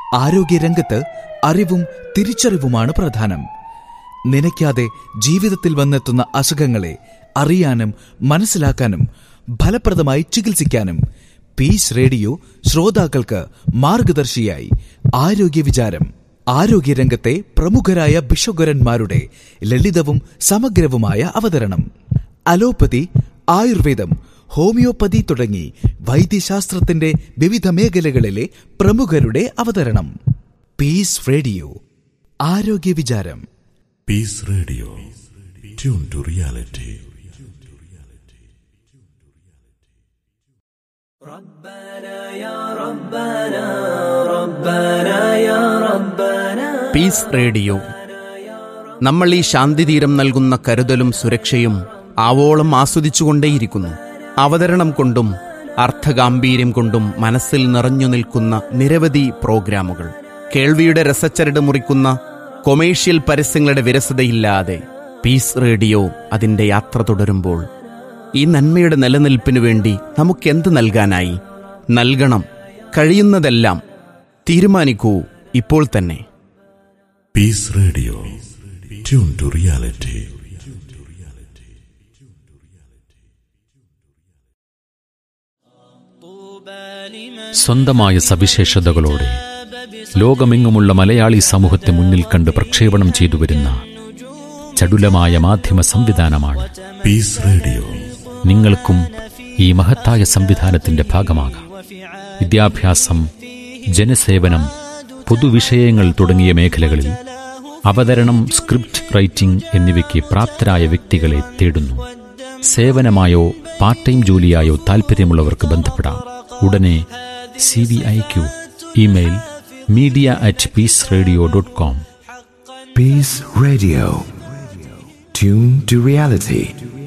ആരോഗ്യരംഗത്ത് അറിവും തിരിച്ചറിവുമാണ് പ്രധാനം നനയ്ക്കാതെ ജീവിതത്തിൽ വന്നെത്തുന്ന അസുഖങ്ങളെ അറിയാനും മനസ്സിലാക്കാനും ഫലപ്രദമായി ചികിത്സിക്കാനും പീസ് റേഡിയോ ശ്രോതാക്കൾക്ക് മാർഗദർശിയായി ആരോഗ്യ വിചാരം ആരോഗ്യരംഗത്തെ പ്രമുഖരായ ബിഷഗുരന്മാരുടെ ലളിതവും സമഗ്രവുമായ അവതരണം അലോപ്പതി ആയുർവേദം ഹോമിയോപ്പതി തുടങ്ങി വൈദ്യശാസ്ത്രത്തിന്റെ വിവിധ മേഖലകളിലെ പ്രമുഖരുടെ അവതരണം പീസ് റേഡിയോ ആരോഗ്യ വിചാരം Peace Radio. Tune to reality. Peace radio നമ്മൾ ഈ ശാന്തിതീരം നൽകുന്ന കരുതലും സുരക്ഷയും ആവോളം ആസ്വദിച്ചുകൊണ്ടേയിരിക്കുന്നു അവതരണം കൊണ്ടും അർത്ഥഗാംഭീര്യം കൊണ്ടും മനസ്സിൽ നിറഞ്ഞു നിൽക്കുന്ന നിരവധി പ്രോഗ്രാമുകൾ കേൾവിയുടെ രസച്ചരട് മുറിക്കുന്ന കൊമേഴ്ഷ്യൽ പരസ്യങ്ങളുടെ വിരസതയില്ലാതെ പീസ് റേഡിയോ അതിൻ്റെ യാത്ര തുടരുമ്പോൾ ഈ നന്മയുടെ നിലനിൽപ്പിനു വേണ്ടി നമുക്കെന്ത് നൽകാനായി നൽകണം കഴിയുന്നതെല്ലാം തീരുമാനിക്കൂ ഇപ്പോൾ തന്നെ Peace Radio. Tune to reality. സ്വന്തമായ സവിശേഷതകളോടെ ലോകമെങ്ങുമുള്ള മലയാളി സമൂഹത്തെ മുന്നിൽ കണ്ട് പ്രക്ഷേപണം ചെയ്തു വരുന്ന ചടുലമായ മാധ്യമ സംവിധാനമാണ് Peace Radio. നിങ്ങൾക്കും ഈ മഹത്തായ സംവിധാനത്തിന്റെ ഭാഗമാകാം വിദ്യാഭ്യാസം ജനസേവനം പൊതുവിഷയങ്ങൾ തുടങ്ങിയ മേഖലകളിൽ അവതരണം സ്ക്രിപ്റ്റ് റൈറ്റിംഗ് എന്നിവയ്ക്ക് പ്രാപ്തരായ വ്യക്തികളെ തേടുന്നു സേവനമായോ പാർട്ട് ടൈം ജോലിയായോ താൽപ്പര്യമുള്ളവർക്ക് ബന്ധപ്പെടാം ഉടനെ C V I Q email media at peace radio dot com Peace Radio. Tune to reality.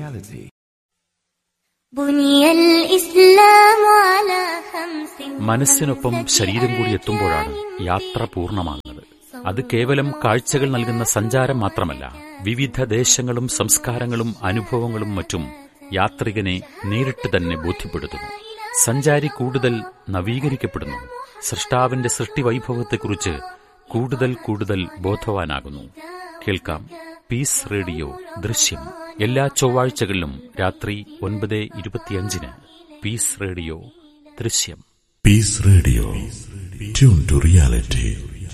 بني الإسلام على خمس മനസ്സിനൊപ്പം ശരീരം കൂടി എത്തുമ്പോഴാണ് യാത്ര പൂർണ്ണമാകുന്നത് അത് കേവലം കാഴ്ചകൾ നൽകുന്ന സഞ്ചാരം മാത്രമല്ല വിവിധ ദേശങ്ങളും സംസ്കാരങ്ങളും അനുഭവങ്ങളും മറ്റും യാത്രികനെ നേരിട്ട് തന്നെ ബോധ്യപ്പെടുത്തുന്നു സഞ്ചാരി കൂടുതൽ നവീകരിക്കപ്പെടുന്നു സൃഷ്ടാവിന്റെ സൃഷ്ടിവൈഭവത്തെക്കുറിച്ച് കൂടുതൽ കൂടുതൽ ബോധവാനാകുന്നു കേൾക്കാം പീസ് റേഡിയോ ദൃശ്യം എല്ലാ ചൊവ്വാഴ്ചകളിലും രാത്രി ഒൻപത് ഇരുപത്തിയഞ്ചിന് peace radio Drishyam Peace Radio. Tune to reality.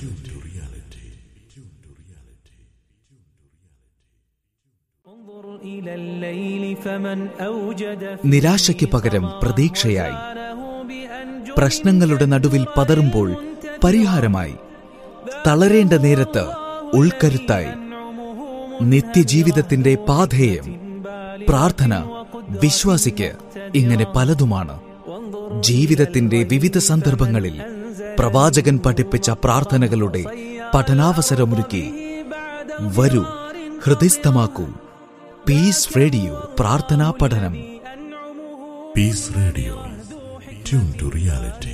إلى الليل فمن أوجد നിരാശയ്ക്ക് പകരം പ്രതീക്ഷയായി പ്രശ്നങ്ങളുടെ നടുവിൽ പതറുമ്പോൾ പരിഹാരമായി തളരേണ്ട നേരത്ത് ഉൾക്കരുത്തായി നിത്യജീവിതത്തിന്റെ പാധേയം പ്രാർത്ഥന വിശ്വാസിക്ക് ഇങ്ങനെ പലതുമാണ് ജീവിതത്തിന്റെ വിവിധ സന്ദർഭങ്ങളിൽ പ്രവാചകൻ പഠിപ്പിച്ച പ്രാർത്ഥനകളുടെ പഠനാവസരമൊരുക്കി വരൂ ഹൃദയസ്ഥമാക്കൂ പീസ് റേഡിയോ പ്രാർത്ഥനാ പഠനം Peace Radio. Tune to reality.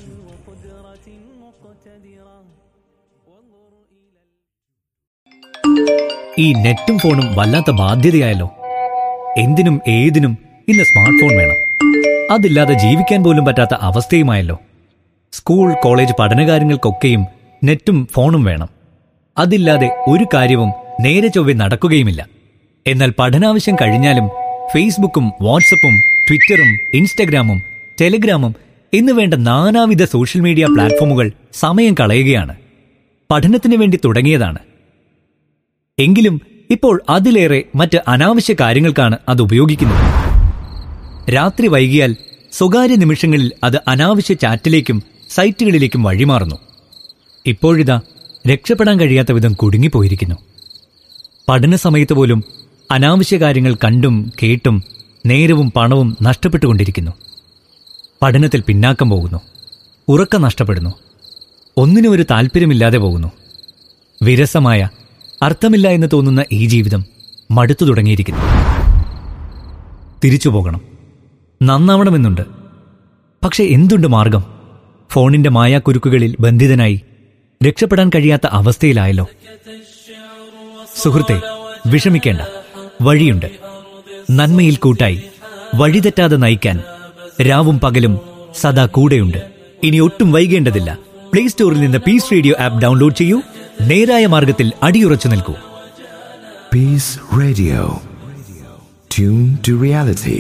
ഈ നെറ്റും ഫോണും വല്ലാത്ത ബാധ്യതയായല്ലോ എന്തിനും ഏതിനും ഇന്ന് സ്മാർട്ട് ഫോൺ വേണം അതില്ലാതെ ജീവിക്കാൻ പോലും പറ്റാത്ത അവസ്ഥയുമായല്ലോ സ്കൂൾ കോളേജ് പഠനകാര്യങ്ങൾക്കൊക്കെയും നെറ്റും ഫോണും വേണം അതില്ലാതെ ഒരു കാര്യവും നേരെ ചൊവ്വെ നടക്കുകയുമില്ല എന്നാൽ പഠനാവശ്യം കഴിഞ്ഞാലും ഫേസ്ബുക്കും വാട്സപ്പും ട്വിറ്ററും ഇൻസ്റ്റഗ്രാമും ടെലിഗ്രാമും എന്ന് വേണ്ട നാനാവിധ സോഷ്യൽ മീഡിയ പ്ലാറ്റ്ഫോമുകൾ സമയം കളയുകയാണ് പഠനത്തിന് വേണ്ടി തുടങ്ങിയതാണ് എങ്കിലും ഇപ്പോൾ അതിലേറെ മറ്റ് അനാവശ്യ കാര്യങ്ങൾക്കാണ് അത് ഉപയോഗിക്കുന്നത് രാത്രി വൈകിയാൽ സ്വകാര്യ നിമിഷങ്ങളിൽ അത് അനാവശ്യ ചാറ്റിലേക്കും സൈറ്റുകളിലേക്കും വഴിമാറുന്നു ഇപ്പോഴിതാ രക്ഷപ്പെടാൻ കഴിയാത്ത വിധം കുടുങ്ങിപ്പോയിരിക്കുന്നു പഠന സമയത്ത് പോലും അനാവശ്യ കാര്യങ്ങൾ കണ്ടും കേട്ടും നേരവും പണവും നഷ്ടപ്പെട്ടുകൊണ്ടിരിക്കുന്നു പഠനത്തിൽ പിന്നാക്കം പോകുന്നു ഉറക്കം നഷ്ടപ്പെടുന്നു ഒന്നിനും ഒരു താല്പര്യമില്ലാതെ പോകുന്നു വിരസമായ അർത്ഥമില്ല എന്ന് തോന്നുന്ന ഈ ജീവിതം മടുത്തു തുടങ്ങിയിരിക്കുന്നു തിരിച്ചു പോകണം നന്നാവണമെന്നുണ്ട് പക്ഷെ എന്തുണ്ട് മാർഗം ഫോണിന്റെ മായാക്കുരുക്കുകളിൽ ബന്ധിതനായി രക്ഷപ്പെടാൻ കഴിയാത്ത അവസ്ഥയിലായല്ലോ സുഹൃത്തെ വിഷമിക്കേണ്ട വഴിയുണ്ട് നന്മയിൽ കൂട്ടായി വഴിതെറ്റാതെ നയിക്കാൻ രാവും പകലും സദാ കൂടെയുണ്ട് ഇനി ഒട്ടും വൈകേണ്ടതില്ല പ്ലേ സ്റ്റോറിൽ നിന്ന് പീസ് റേഡിയോ ആപ്പ് ഡൗൺലോഡ് ചെയ്യൂ നേരായ മാർഗത്തിൽ അടിയുറച്ചു നിൽക്കൂ Peace Radio. Tune to reality.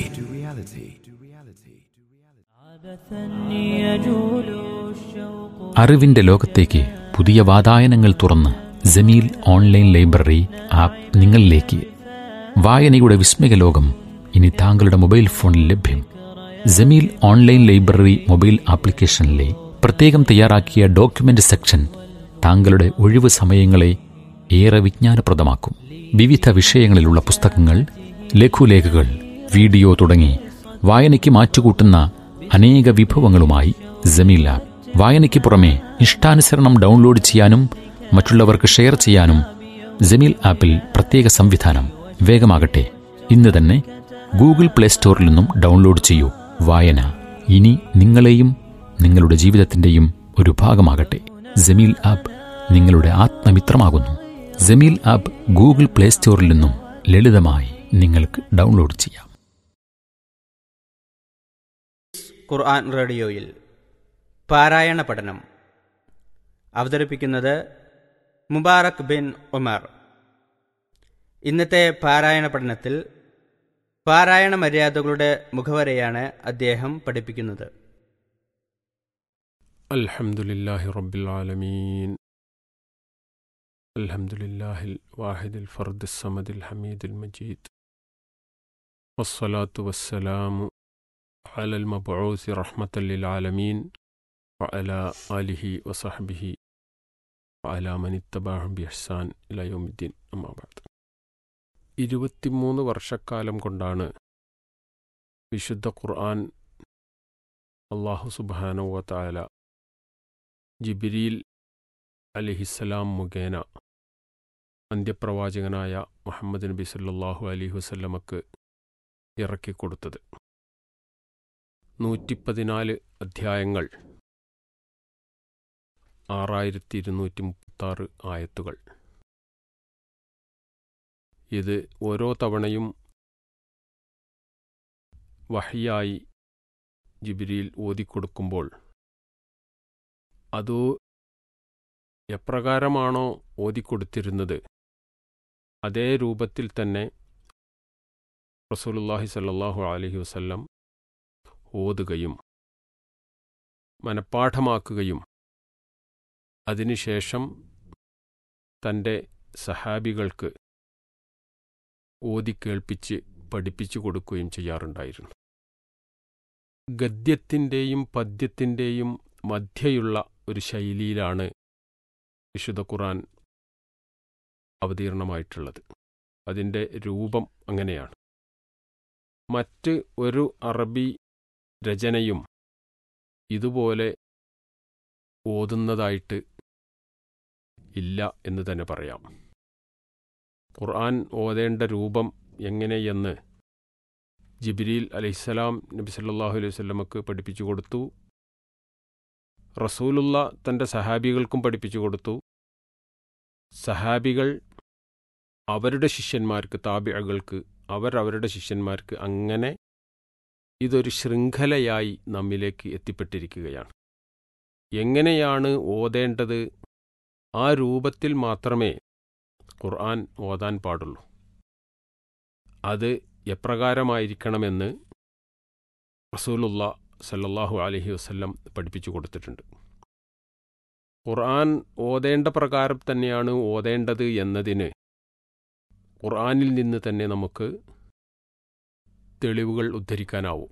അറിവിന്റെ ലോകത്തേക്ക് പുതിയ വാതായനങ്ങൾ തുറന്ന് ജമീൽ ഓൺലൈൻ ലൈബ്രറി ആപ്പ് നിങ്ങളിലേക്ക് വായനയുടെ വിസ്മയ ലോകം ഇനി താങ്കളുടെ മൊബൈൽ ഫോണിൽ ലഭ്യം ജമീൽ ഓൺലൈൻ ലൈബ്രറി മൊബൈൽ ആപ്ലിക്കേഷനിലെ പ്രത്യേകം തയ്യാറാക്കിയ ഡോക്യുമെന്റ് സെക്ഷൻ താങ്കളുടെ ഒഴിവ് സമയങ്ങളെ ഏറെ വിജ്ഞാനപ്രദമാക്കും വിവിധ വിഷയങ്ങളിലുള്ള പുസ്തകങ്ങൾ ലഘുലേഖകൾ വീഡിയോ തുടങ്ങി വായനയ്ക്ക് മാറ്റുകൂട്ടുന്ന അനേക വിഭവങ്ങളുമായി ജമീൽ ആപ്പ് വായനയ്ക്ക് പുറമെ ഇഷ്ടാനുസരണം ഡൗൺലോഡ് ചെയ്യാനും മറ്റുള്ളവർക്ക് ഷെയർ ചെയ്യാനും ജമീൽ ആപ്പിൽ പ്രത്യേക സംവിധാനം വേഗമാകട്ടെ ഇന്ന് തന്നെ ഗൂഗിൾ പ്ലേ സ്റ്റോറിൽ നിന്നും ഡൗൺലോഡ് ചെയ്യൂ വായന ഇനി നിങ്ങളെയും നിങ്ങളുടെ ജീവിതത്തിന്റെയും ഒരു ഭാഗമാകട്ടെ ജമീൽ ആപ്പ് നിങ്ങളുടെ ആത്മമിത്രമാകുന്നു ജമീൽ ആപ്പ് ഗൂഗിൾ പ്ലേ സ്റ്റോറിൽ നിന്നും ലളിതമായി നിങ്ങൾക്ക് ഡൗൺലോഡ് ചെയ്യാം ഖുർആൻ റേഡിയോയിൽ പാരായണ പഠനം അവതരിപ്പിക്കുന്നത് മുബാറക് ബിൻ ഉമർ ഇന്നത്തെ പാരായണ പഠനത്തിൽ പാരായണ മര്യാദകളുടെ മുഖവരയാണ് അദ്ദേഹം പഠിപ്പിക്കുന്നത് الحمد لله رب العالمين الحمد لله الواحد الفرد الصمد الحميد المجيد والصلاة والسلام على المبعوث رحمة للعالمين وعلى آله وصحبه وعلى من اتبعهم بإحسان إلى يوم الدين أما بعد ഇരുപത്തിമൂന്ന് വർഷക്കാലം കൊണ്ടാണ് വിശുദ്ധ ഖുർആൻ അള്ളാഹു സുബാനുവ താല ജിബിരിൽ അലിഹിസ്സലാം മുഖേന അന്ത്യപ്രവാചകനായ മുഹമ്മദ് നബി സല്ലാഹു അലി വസല്ലമക്ക് ഇറക്കിക്കൊടുത്തത് നൂറ്റിപ്പതിനാല് അധ്യായങ്ങൾ ആറായിരത്തി ഇരുന്നൂറ്റി മുപ്പത്താറ് ആയത്തുകൾ ഇത് ഓരോ തവണയും വഹിയായി ജിബിരിയിൽ ഓതിക്കൊടുക്കുമ്പോൾ അതോ എപ്രകാരമാണോ ഓതിക്കൊടുത്തിരുന്നത് അതേ രൂപത്തിൽ തന്നെ റസൂലുല്ലാഹി സല്ലാഹു അലഹി വസല്ലം ഓതുകയും മനഃപ്പാഠമാക്കുകയും അതിനുശേഷം തൻ്റെ സഹാബികൾക്ക് ഓതിക്കേൾപ്പിച്ച് പഠിപ്പിച്ചു കൊടുക്കുകയും ചെയ്യാറുണ്ടായിരുന്നു ഗദ്യത്തിൻ്റെയും പദ്യത്തിൻ്റെയും മധ്യയുള്ള ഒരു ശൈലിയിലാണ് വിശുദ്ധ ഖുറാൻ അവതീർണമായിട്ടുള്ളത് അതിൻ്റെ രൂപം അങ്ങനെയാണ് മറ്റ് ഒരു അറബി രചനയും ഇതുപോലെ ഓതുന്നതായിട്ട് ഇല്ല എന്ന് തന്നെ പറയാം ഖുർആൻ ഓതേണ്ട രൂപം എങ്ങനെയെന്ന് ജിബിരിൽ അലൈഹിസ്സലാം നബി സല്ലാഹു അലൈഹി വല്ലമക്ക് പഠിപ്പിച്ചു കൊടുത്തു റസൂലുള്ള തൻ്റെ സഹാബികൾക്കും പഠിപ്പിച്ചു കൊടുത്തു സഹാബികൾ അവരുടെ ശിഷ്യന്മാർക്ക് താബിഴകൾക്ക് അവർ അവരുടെ ശിഷ്യന്മാർക്ക് അങ്ങനെ ഇതൊരു ശൃംഖലയായി നമ്മിലേക്ക് എത്തിപ്പെട്ടിരിക്കുകയാണ് എങ്ങനെയാണ് ഓതേണ്ടത് ആ രൂപത്തിൽ മാത്രമേ ഖുർആൻ ഓതാൻ പാടുള്ളൂ അത് എപ്രകാരമായിരിക്കണമെന്ന് റസൂലുള്ള സല്ലല്ലാഹു അലഹി വസ്ല്ലം പഠിപ്പിച്ചു കൊടുത്തിട്ടുണ്ട് ഖുർആൻ ഓതേണ്ട പ്രകാരം തന്നെയാണ് ഓതേണ്ടത് എന്നതിന് ഖുർആനിൽ നിന്ന് തന്നെ നമുക്ക് തെളിവുകൾ ഉദ്ധരിക്കാനാവും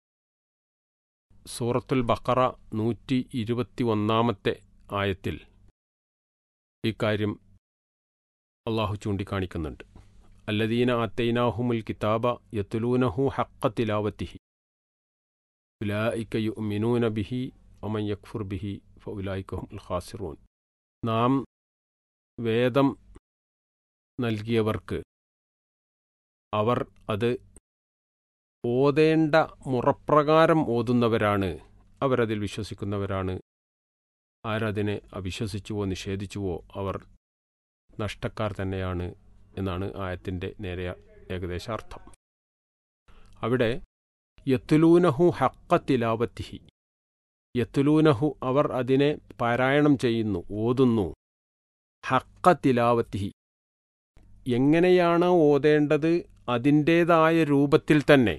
സൂറത്തുൽ ബക്കറ നൂറ്റി ഇരുപത്തി ഒന്നാമത്തെ ആയത്തിൽ ഇക്കാര്യം അള്ളാഹു ചൂണ്ടിക്കാണിക്കുന്നുണ്ട് അല്ലദീന ആത്തൈനാഹുമുൽ കിതാബ യത്തുലൂനഹു ഹക്ക തിലാവത്തിഹി ഉലായിക്ക യുമിനൂന ബിഹി ഒമൻ യക്ഫുർ ബിഹി ഫുലായിക്കഹും ഖാസിറൂൻ നാം വേദം നൽകിയവർക്ക് അവർ അത് ഓതേണ്ട മുറപ്രകാരം ഓതുന്നവരാണ് അവരതിൽ വിശ്വസിക്കുന്നവരാണ് ആരതിനെ അവിശ്വസിച്ചുവോ നിഷേധിച്ചുവോ അവർ നഷ്ടക്കാർ തന്നെയാണ് എന്നാണ് ആയത്തിൻ്റെ നേരെ ഏകദേശ അർത്ഥം അവിടെ യത്തുലൂനഹു ഹക്ക തിലാവത്തിഹി യത്തുലൂനഹു അവർ അതിനെ പാരായണം ചെയ്യുന്നു ഓതുന്നു ഹക്ക തിലാവത്തിഹി എങ്ങനെയാണ് ഓതേണ്ടത് അതിൻ്റേതായ രൂപത്തിൽ തന്നെ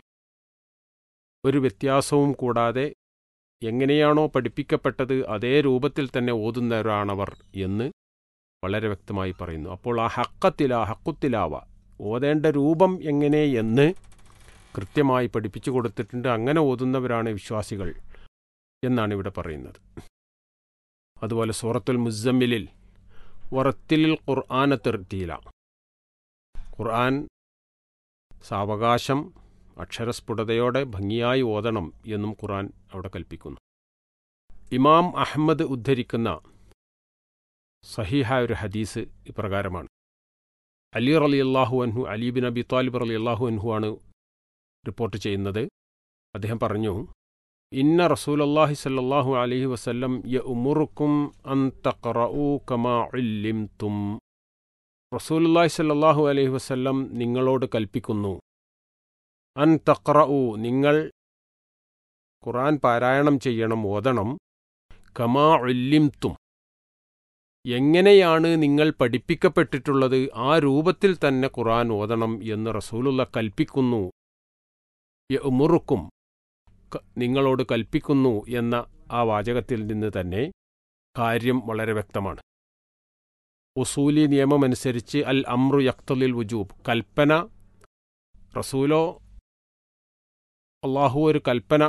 ഒരു വ്യത്യാസവും കൂടാതെ എങ്ങനെയാണോ പഠിപ്പിക്കപ്പെട്ടത് അതേ രൂപത്തിൽ തന്നെ ഓതുന്നവരാണവർ എന്ന് വളരെ വ്യക്തമായി പറയുന്നു അപ്പോൾ ആ ഹക്കത്തില ഹക്കുത്തിലാവ ഓതേണ്ട രൂപം എങ്ങനെ എന്ന് കൃത്യമായി പഠിപ്പിച്ചു കൊടുത്തിട്ടുണ്ട് അങ്ങനെ ഓതുന്നവരാണ് വിശ്വാസികൾ എന്നാണ് ഇവിടെ പറയുന്നത് അതുപോലെ സൂറത്തുൽ മുസമ്മിലിൽ വറത്തിലിൽ ഖുർആന തെർത്തിയില ഖുർആൻ സാവകാശം അക്ഷരസ്ഫുടതയോടെ ഭംഗിയായി ഓതണം എന്നും ഖുർആൻ അവിടെ കൽപ്പിക്കുന്നു ഇമാം അഹമ്മദ് ഉദ്ധരിക്കുന്ന സഹീഹായ ഒരു ഹദീസ് ഇപ്രകാരമാണ് അലി റലി അള്ളാഹു അൻഹു അലി ബിൻ അബി താലിബ് റലി അള്ളാഹു അൻഹു ആണ് റിപ്പോർട്ട് ചെയ്യുന്നത് അദ്ദേഹം പറഞ്ഞു ഇന്ന റസൂലല്ലാഹി സല്ലല്ലാഹു അലൈഹി വസല്ലം യ ഉമുറുക്കും അൻ തഖറഊ കമാ ഉല്ലിംതും റസൂലുള്ളാഹി സല്ലല്ലാഹു അലൈഹി വസല്ലം നിങ്ങളോട് കൽപ്പിക്കുന്നു അൻ തഖറഊ നിങ്ങൾ ഖുർആൻ പാരായണം ചെയ്യണം ഓതണം കമാ ഉല്ലിംതും എങ്ങനെയാണ് നിങ്ങൾ പഠിപ്പിക്കപ്പെട്ടിട്ടുള്ളത് ആ രൂപത്തിൽ തന്നെ ഖുർആൻ ഓതണം എന്ന് റസൂലുള്ള കൽപ്പിക്കുന്നു ഉമുറുക്കും നിങ്ങളോട് കൽപ്പിക്കുന്നു എന്ന ആ വാചകത്തിൽ നിന്ന് തന്നെ കാര്യം വളരെ വ്യക്തമാണ് ഉസൂലി നിയമമനുസരിച്ച് അൽ അമ്രു യക്തലിൽ വുജൂബ് കൽപ്പന റസൂലോ അള്ളാഹു ഒരു കൽപ്പന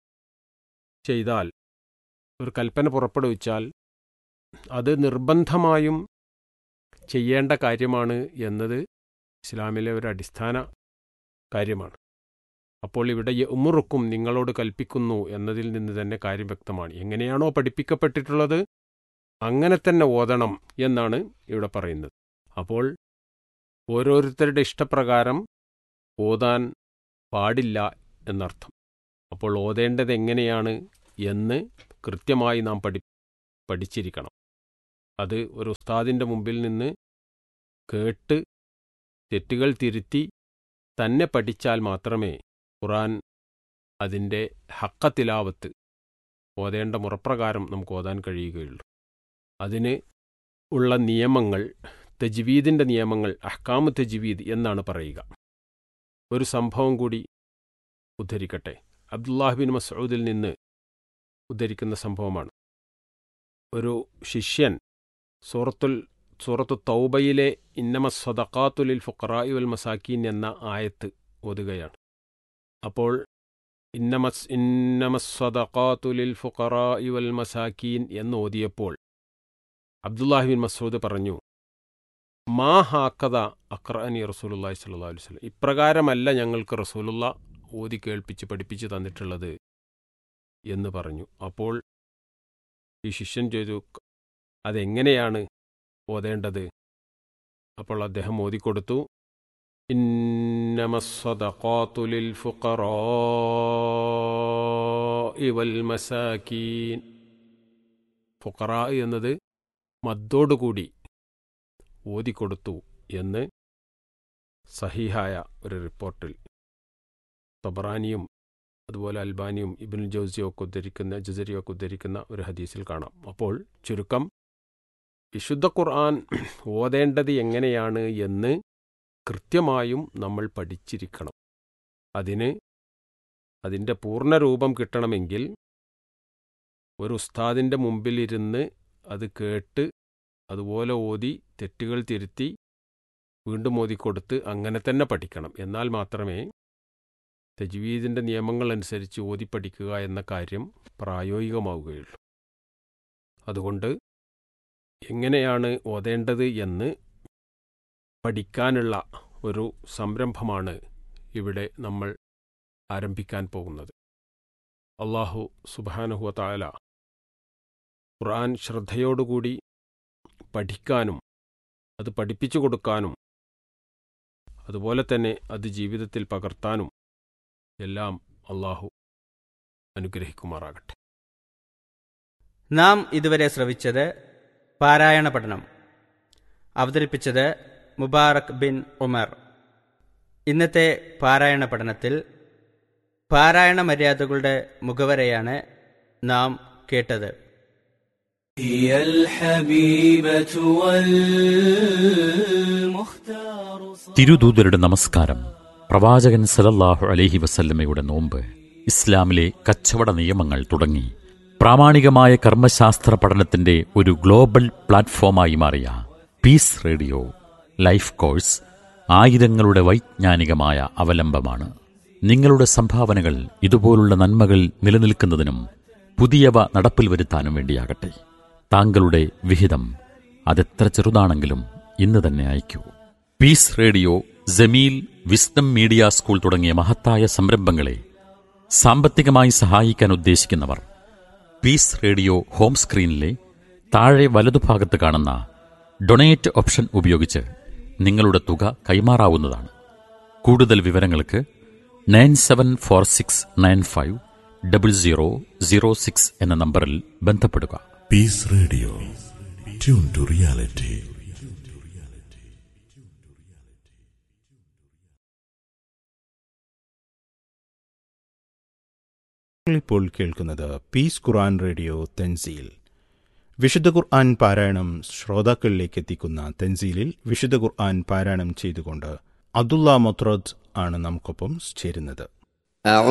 ചെയ്താൽ ഒരു കൽപ്പന പുറപ്പെടുവിച്ചാൽ അത് നിർബന്ധമായും ചെയ്യേണ്ട കാര്യമാണ് എന്നത് ഇസ്ലാമിലെ ഒരു അടിസ്ഥാന കാര്യമാണ് അപ്പോൾ ഇവിടെ ഉമുറുക്കും നിങ്ങളോട് കൽപ്പിക്കുന്നു എന്നതിൽ നിന്ന് തന്നെ കാര്യം വ്യക്തമാണ് എങ്ങനെയാണോ പഠിപ്പിക്കപ്പെട്ടിട്ടുള്ളത് അങ്ങനെ തന്നെ ഓതണം എന്നാണ് ഇവിടെ പറയുന്നത് അപ്പോൾ ഓരോരുത്തരുടെ ഇഷ്ടപ്രകാരം ഓതാൻ പാടില്ല എന്നർത്ഥം അപ്പോൾ ഓതേണ്ടത് എങ്ങനെയാണ് എന്ന് കൃത്യമായി നാം പഠി പഠിച്ചിരിക്കണം അത് ഒരു ഉസ്താദിൻ്റെ മുമ്പിൽ നിന്ന് കേട്ട് തെറ്റുകൾ തിരുത്തി തന്നെ പഠിച്ചാൽ മാത്രമേ ഖുറാൻ അതിൻ്റെ ഹക്കത്തിലാവത്ത് ഓതേണ്ട മുറപ്രകാരം നമുക്ക് ഓതാൻ കഴിയുകയുള്ളൂ അതിന് ഉള്ള നിയമങ്ങൾ തജ്വീദിൻ്റെ നിയമങ്ങൾ അഹ്കാമ് തജ്വീദ് എന്നാണ് പറയുക ഒരു സംഭവം കൂടി ഉദ്ധരിക്കട്ടെ അബ്ദുല്ലാഹിബിൻ മസൂദിൽ നിന്ന് ഉദ്ധരിക്കുന്ന സംഭവമാണ് ഒരു ശിഷ്യൻ സൂറത്തുൽ സൂറത്തു തൗബയിലെ ഇന്നമ സദക്കാത്തുലിൽ ഫുഖറായി വൽ മസാക്കീൻ എന്ന ആയത്ത് ഓതുകയാണ് അപ്പോൾ ഇന്നമസ് ഇന്നമസ്വദഖാത്തുലിൽ ഫുഖറായി വൽ മസാക്കീൻ എന്ന് ഓതിയപ്പോൾ അബ്ദുല്ലാഹിബിൻ മസൂദ് പറഞ്ഞു മാ ഹാക്കത അക്രഅനി റസൂലുല്ലാഹി സ്വല്ലല്ലാഹു അലൈഹി വസല്ലം ഇപ്രകാരമല്ല ഞങ്ങൾക്ക് റസൂലുള്ള ഓതി കേൾപ്പിച്ച് പഠിപ്പിച്ച് തന്നിട്ടുള്ളത് എന്ന് പറഞ്ഞു അപ്പോൾ ഈ ശിഷ്യൻ ചോദിച്ചു അതെങ്ങനെയാണ് ഓതേണ്ടത് അപ്പോൾ അദ്ദേഹം ഓതിക്കൊടുത്തു إنما الصدقات للفقراء والمساكين ഫുക്കറ എന്നത് മദ്ദോടുകൂടി ഓതിക്കൊടുത്തു എന്ന് സഹിഹായ ഒരു റിപ്പോർട്ടിൽ തബറാനിയും അതുപോലെ അൽബാനിയും ഇബിൻ ജോസിയോ ഒക്കെ ഉദ്ധരിക്കുന്ന ജസരിയോ ഒക്കെ ഉദ്ധരിക്കുന്ന ഒരു ഹദീസിൽ കാണാം അപ്പോൾ ചുരുക്കം വിശുദ്ധ ഖുർആൻ ഓതേണ്ടത് എങ്ങനെയാണ് എന്ന് കൃത്യമായും നമ്മൾ പഠിച്ചിരിക്കണം അതിന് അതിൻ്റെ പൂർണ്ണരൂപം കിട്ടണമെങ്കിൽ ഒരു ഉസ്താദിൻ്റെ മുമ്പിലിരുന്ന് അത് കേട്ട് അതുപോലെ ഓതി തെറ്റുകൾ തിരുത്തി വീണ്ടും ഓതിക്കൊടുത്ത് അങ്ങനെ തന്നെ പഠിക്കണം എന്നാൽ മാത്രമേ തജ്വീദിൻ്റെ നിയമങ്ങളനുസരിച്ച് ഓതി പഠിക്കുക എന്ന കാര്യം പ്രായോഗികമാവുകയുള്ളൂ അതുകൊണ്ട് എങ്ങനെയാണ് ഓതേണ്ടത് എന്ന് പഠിക്കാനുള്ള ഒരു സംരംഭമാണ് ഇവിടെ നമ്മൾ ആരംഭിക്കാൻ പോകുന്നത് അള്ളാഹു സുബാനുഹുവ താല ഖുർആൻ ശ്രദ്ധയോടുകൂടി പഠിക്കാനും അത് പഠിപ്പിച്ചു കൊടുക്കാനും അതുപോലെ തന്നെ അത് ജീവിതത്തിൽ പകർത്താനും എല്ലാം അള്ളാഹു അനുഗ്രഹിക്കുമാറാകട്ടെ നാം ഇതുവരെ ശ്രവിച്ചത് പാരായണ പഠനം അവതരിപ്പിച്ചത് മുബാറക് ബിൻ ഉമർ ഇന്നത്തെ പാരായണ പഠനത്തിൽ പാരായണ മര്യാദകളുടെ മുഖവരയാണ് നാം കേട്ടത് هي الحبيبة والمختار തിരുദൂതരുടെ നമസ്കാരം പ്രവാചകൻ സലല്ലാഹു അലൈഹി വസല്ലമയുടെ നോമ്പ് ഇസ്ലാമിലെ കച്ചവട നിയമങ്ങൾ തുടങ്ങി പ്രാമാണികമായ കർമ്മശാസ്ത്ര പഠനത്തിന്റെ ഒരു ഗ്ലോബൽ പ്ലാറ്റ്ഫോമായി മാറിയ പീസ് റേഡിയോ ലൈഫ് കോഴ്സ് ആയിരങ്ങളുടെ വൈജ്ഞാനികമായ അവലംബമാണ് നിങ്ങളുടെ സംഭാവനകൾ ഇതുപോലുള്ള നന്മകൾ നിലനിൽക്കുന്നതിനും പുതിയവ നടപ്പിൽ വരുത്താനും വേണ്ടിയാകട്ടെ താങ്കളുടെ വിഹിതം അതെത്ര ചെറുതാണെങ്കിലും ഇന്ന് തന്നെ അയക്കൂ peace radio Jameel wisdom media school തുടങ്ങിയ മഹത്തായ സംരംഭങ്ങളെ സാമ്പത്തികമായി സഹായിക്കാൻ ഉദ്ദേശിക്കുന്നവർ പീസ് റേഡിയോ ഹോം സ്ക്രീനിലെ താഴെ വലതുഭാഗത്ത് കാണുന്ന ഡൊണേറ്റ് ഓപ്ഷൻ ഉപയോഗിച്ച് നിങ്ങളുടെ തുക കൈമാറാവുന്നതാണ് കൂടുതൽ വിവരങ്ങൾക്ക് nine seven four six nine five double zero zero six എന്ന നമ്പറിൽ ബന്ധപ്പെടുക Peace Radio. Tune to reality. ഇപ്പോൾ കേൾക്കുന്നത് പീസ് ഖുർആൻ റേഡിയോ തെൻസീൽ വിശുദ്ധ ഖുർആൻ പാരായണം ശ്രോതാക്കളിലേക്ക് എത്തിക്കുന്ന തെൻസീലിൽ വിശുദ്ധ ഖുർആൻ പാരായണം ചെയ്തുകൊണ്ട് അബ്ദുള്ള മൊത്രദ് ആണ് നമുക്കൊപ്പം ചേരുന്നത്